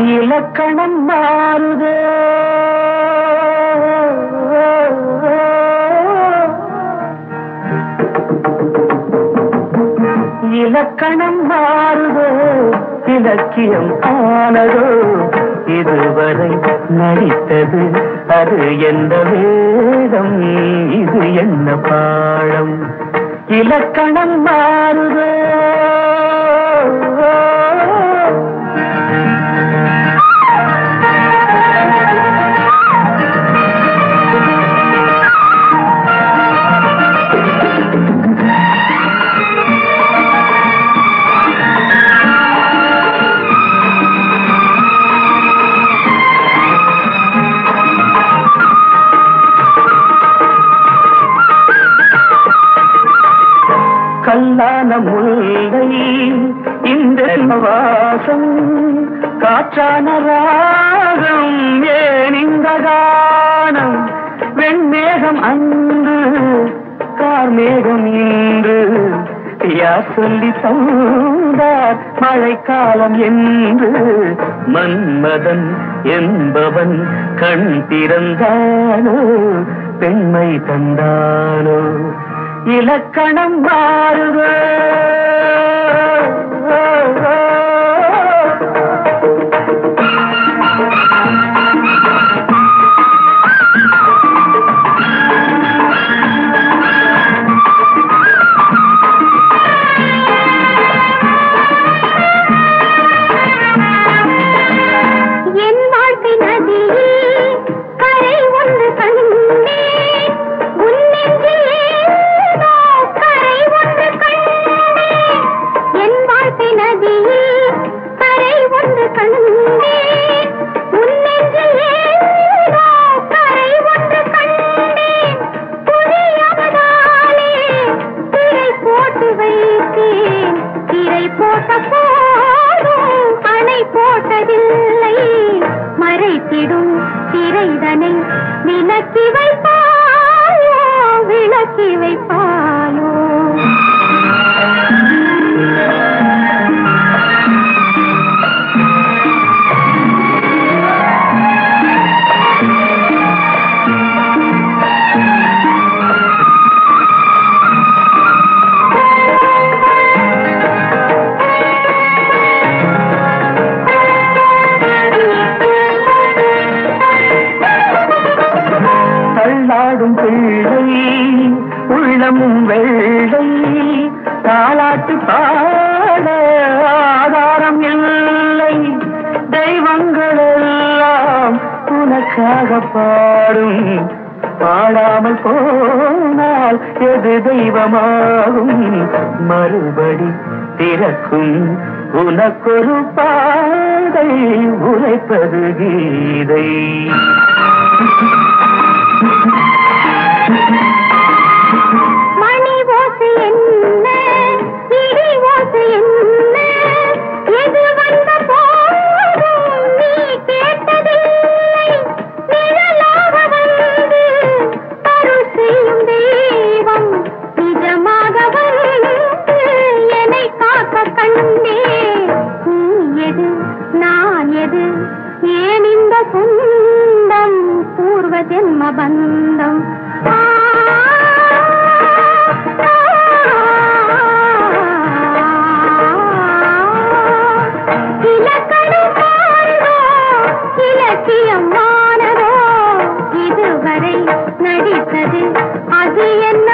இலக்கணம் மாறுதே இலக்கணம் மாறுதோ இலக்கியம் ஆனதோ இதுவரை நடித்தது அது எந்த வேதம் இது என்ன பாடம் இலக்கணம் மாறுதோ கல்லான முல்லை இந்த வாசம் காற்றான ராகம் ஏன் இந்த கானம் வெண்மேகம் அன்று கார்மேகம் இன்று யார் சொல்லி தந்தார் மழைக்காலம் என்று மன்மதன் என்பவன் கண் திறந்தானோ பெண்மை தந்தானோ இலக்கணம் மாறுதோ என் வாழ்க்கை நதியில் கரை ஒன்று கண்டேன் உன் நெஞ்சில் ஏதோ கரை ஒன்று கண்டேன் என் வாழ்க்கை நதியில் கரை ஒன்று கண்டேன் உன் நெஞ்சில் ஏதோ கரை ஒன்று கண்டேன் புரியாமதாலே திரை போட்டு வைத்தேன் திரை போட்ட போதும் அணை போட்டதில்லை மறைத்திடும் திரைதனை விலக்கி வைப்பாயோ விளக்கி வைப்பாயோ தள்ளாடும் பிள்ளை உள்ளமும் வெள்ளை தாலாட்டு பாட ஆதாரம் இல்லை தெய்வங்கள் எல்லாம் உனக்காக பாடும் பாடாமல் போனால் எது தெய்வமாகும் மறுபடி திறக்கும் உனக்கொரு பாதை உரைப்பது கீதை மணி ஓசை என்ன இடி ஓசை என்ன எது வந்த போதும் நீ கேட்டதில்லை நிழலாக வந்து அருள் செய்யும் தெய்வம் நிஜமாக வந்து என்னை காக்க கண்டே நீ எது நான் எது ஏன் இந்த சொந்தம் பூர்வ ஜென்ம பந்தம் ஆ, இலக்கணம் மாறுதோ, இலக்கியம் மாறதோ இதுவரை நடித்தது அது என்ன